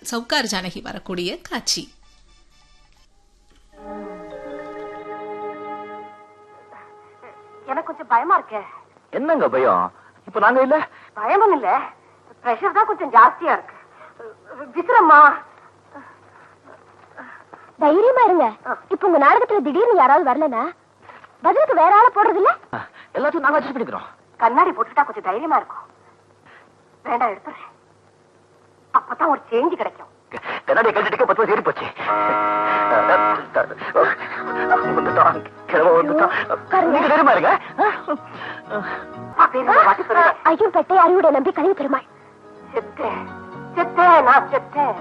சவுக்கார் ஜானகி வரக்கூடிய காட்சி எனக்கு கொஞ்சம் பயமா இருக்கே என்னங்க பயம் இப்ப நாங்க இல்ல பயமும் இல்ல பிரஷர் தான் கொஞ்சம் ஜாஸ்தியா இருக்கு விசிறம்மா தைரியமா இருங்க இப்ப உங்க நாடகத்துல திடீர்னு யாராவது வரலனா பதிலுக்கு வேற ஆள போடுறது இல்ல எல்லாத்தையும் நாங்க அட்ஜஸ்ட் பண்ணிக்கிறோம் கண்ணாடி போட்டுட்டா கொஞ்சம் தைரியமா இருக்கும் வேண்டாம் எடுத்துறேன் அப்பதான் ஒரு சேஞ்ச் கிடைக்கும் கண்ணாடி கழிச்சுட்டு பத்து வருஷம் ஏறி போச்சு வந்துட்டான் கிழவன் வந்துட்டான் நீங்க தைரியமா இருங்க அப்பா பேரு இந்த வாட்டி சொல்லுங்க ஐயோ பெட்டை அறிவுடைய நம்பி கழிவு பெருமாள் செத்தேன் செத்தேன் நான் செத்தேன்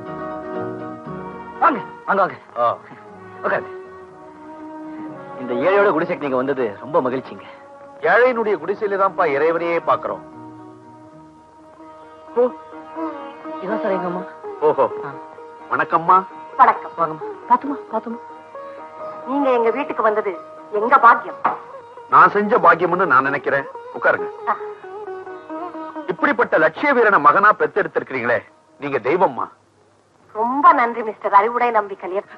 வாங்க வாங்க வாங்க உட்காருங்க இந்த ஏழையோட குடிசைக்கு நீங்க வந்தது ரொம்ப மகிழ்ச்சிங்க ஏழையினுடைய குடிசையில தான்ப்பா இறைவனையே பாக்குறோம் ஓ இதான் சார் எங்க அம்மா ஓஹோ வணக்கம்மா வணக்கம் வாங்கம்மா பாத்துமா பாத்துமா நீங்க எங்க வீட்டுக்கு வந்தது எங்க பாக்கியம் நான் செஞ்ச பாக்கியம்னு நான் நினைக்கிறேன் உட்காருங்க ஆ, இப்படிப்பட்ட லட்சிய வீரனை மகனா பெத்தெடுத்திருக்கிறீங்களே நீங்க தெய்வம்மா ரொம்ப நன்றி மிஸ்டர் அறிவுடை நம்பி கலியர்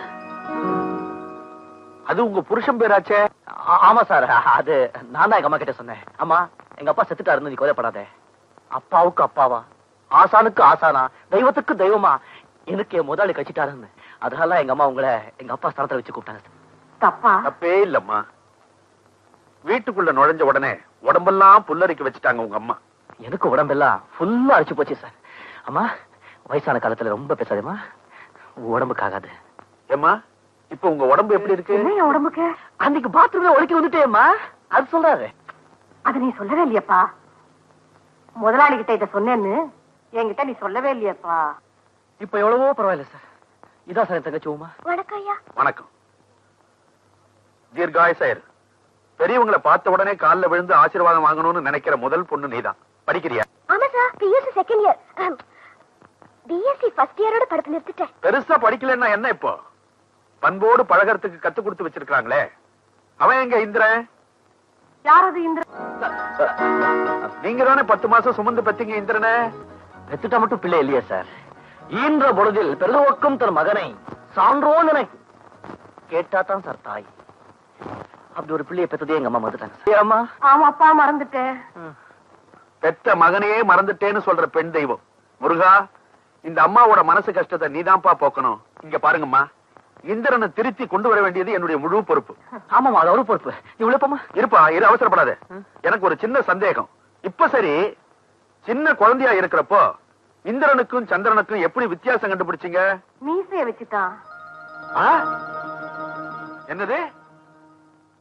அது உங்க புருஷன் பேராச்சே ஆ- ஆமா சார் அது நான் தான் எங்க அம்மா கிட்ட சொன்னேன் அம்மா எங்க அப்பா செத்துட்டாருன்னு நீ கவலைப்படாத அப்பாவுக்கு அப்பாவா ஆசானுக்கு ஆசானா தெய்வத்துக்கு தெய்வமா எனக்கு என் முதலாளி கழிச்சிட்டாருன்னு அதனால எங்க அம்மா உங்களை எங்க அப்பா ஸ்தானத்துல வச்சு கூப்பிட்டாங்க தப்பா தப்பே இல்லம்மா வீட்டுக்குள்ள நுழைஞ்ச உடனே உடம்பெல்லாம் புல்லரிக்க வச்சுட்டாங்க உங்க அம்மா எனக்கு உடம்பெல்லாம் ஃபுல்லா அடிச்சு போச்சு சார் அம்மா வயசான காலத்துல ரொம்ப பேசாதேம்மா உடம்புக்கு ஆகாது ஏம்மா இப்ப உங்க உடம்பு எப்படி இருக்கு என்ன என் உடம்புக்கு அன்னைக்கு பாத்ரூம்ல ஒழுக்கி வந்துட்டேம்மா அது சொல்றாரு அது நீ சொல்லவே இல்லையப்பா முதலாளி கிட்ட இத சொன்னேன்னு என்கிட்ட நீ சொல்லவே இல்லையப்பா இப்ப எவ்வளவோ பரவாயில்ல சார் இதான் சார் என் தங்கச்சி உமா வணக்கம் ஐயா வணக்கம் தீர்காயசயர் பெரியவங்களை பார்த்த உடனே கால்ல விழுந்து ஆசீர்வாதம் வாங்கணும்னு நினைக்கிற முதல் பொண்ணு நீதான் படிக்கிறியா ஆமா sir BSc second year BSc first இயரோட படத்தை நிறுத்திட்டேன் பெருசா படிக்கலன்னா என்ன இப்போ பண்போடு பழகறதுக்கு கத்து கொடுத்து வச்சிருக்காங்களே அவன் எங்க இந்திரன் யார் அது இந்திர நீங்க தானே பத்து மாசம் சுமந்து பெத்தீங்க இந்திரனை பெத்துட்டா மட்டும் பிள்ளை இல்லையே சார் ஈன்ற பொழுதில் பெருதுவக்கும் தன் மகனை சான்றோன் என கேட்டா தான் சார் தாய் அப்படி ஒரு பிள்ளையை பெத்ததே எங்க அம்மா மறந்துட்டாங்க சரி, அம்மா ஆமாப்பா மறந்துட்டேன் பெத்த மகனையே மறந்துட்டேன்னு சொல்ற பெண் தெய்வம் முருகா இந்த அம்மாவோட மனசு கஷ்டத்தை நீதான்ப்பா போக்கணும் இங்க பாருங்கம்மா இந்திரனை திருத்தி கொண்டு வர வேண்டியது என்னுடைய முழு பொறுப்பு ஆமாமா அது ஒரு பொறுப்பு நீ உழைப்பமா இருப்பா இரு அவசரப்படாத எனக்கு ஒரு சின்ன சந்தேகம் இப்ப சரி சின்ன குழந்தையா இருக்கிறப்போ இந்திரனுக்கும் சந்திரனுக்கும் எப்படி வித்தியாசம் கண்டுபிடிச்சீங்க மீசைய வச்சுட்டான் ஆ? என்னது